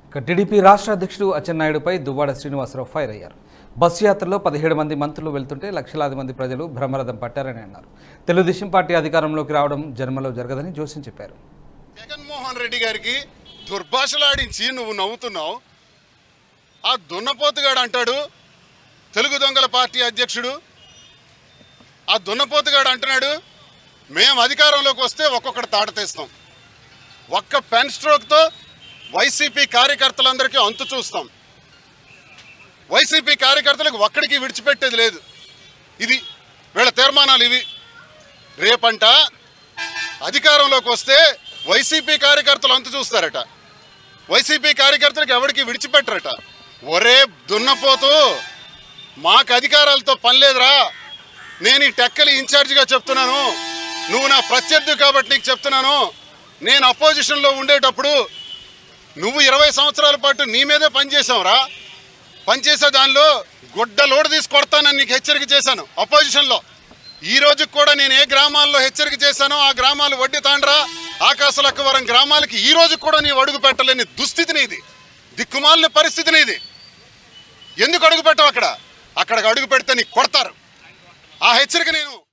ఇక టీడీపీ రాష్ట్ర అధ్యక్షుడు అచ్చెన్నాయుడుపై దువ్వాడ శ్రీనివాసరావు ఫైర్ అయ్యారు బస్సు యాత్రలో పదిహేడు మంది మంత్రులు వెళ్తుంటే లక్షలాది మంది ప్రజలు భ్రమరథం పట్టారని అన్నారు తెలుగుదేశం పార్టీ అధికారంలోకి రావడం జన్మలో జరగదని జోస్యం చెప్పారు జగన్మోహన్ రెడ్డి గారికి దుర్భాషలాడించి నువ్వు నవ్వుతున్నావు ఆ దున్నపోతుగాడు అంటాడు తెలుగు దొంగల పార్టీ అధ్యక్షుడు ఆ దున్నపోతుగాడు అంటున్నాడు మేము అధికారంలోకి వస్తే ఒక్కొక్కటి తాట తీస్తాం ఒక్క పెన్ స్ట్రోక్తో వైసీపీ కార్యకర్తలందరికీ అంతు చూస్తాం వైసీపీ కార్యకర్తలకు ఒక్కడికి విడిచిపెట్టేది లేదు ఇది వీళ్ళ తీర్మానాలు ఇవి రేపంట అధికారంలోకి వస్తే వైసీపీ కార్యకర్తలు అంతు చూస్తారట వైసీపీ కార్యకర్తలకు ఎవరికి విడిచిపెట్టరట ఒరే దున్నపోతూ మాకు అధికారాలతో పని లేదురా నేను ఈ టెక్కలి ఇన్ఛార్జిగా చెప్తున్నాను నువ్వు నా ప్రత్యర్థి కాబట్టి నీకు చెప్తున్నాను నేను అపోజిషన్లో ఉండేటప్పుడు నువ్వు ఇరవై సంవత్సరాల పాటు నీ మీదే పనిచేసావురా పనిచేసే దానిలో గుడ్డ లోడు తీసి కొడతానని నీకు హెచ్చరిక చేశాను అపోజిషన్లో ఈ రోజు కూడా నేను ఏ గ్రామాల్లో హెచ్చరిక చేశానో ఆ గ్రామాలు వడ్డీ తాండ్రా ఆకాశలక్కవరం గ్రామాలకి ఈ రోజు కూడా నీవు అడుగు పెట్టలేని దుస్థితి నీది దిక్కుమాలిన పరిస్థితి నీది ఎందుకు అడుగు పెట్టవు అక్కడ అక్కడికి అడుగు పెడితే నీకు కొడతారు ఆ హెచ్చరిక నేను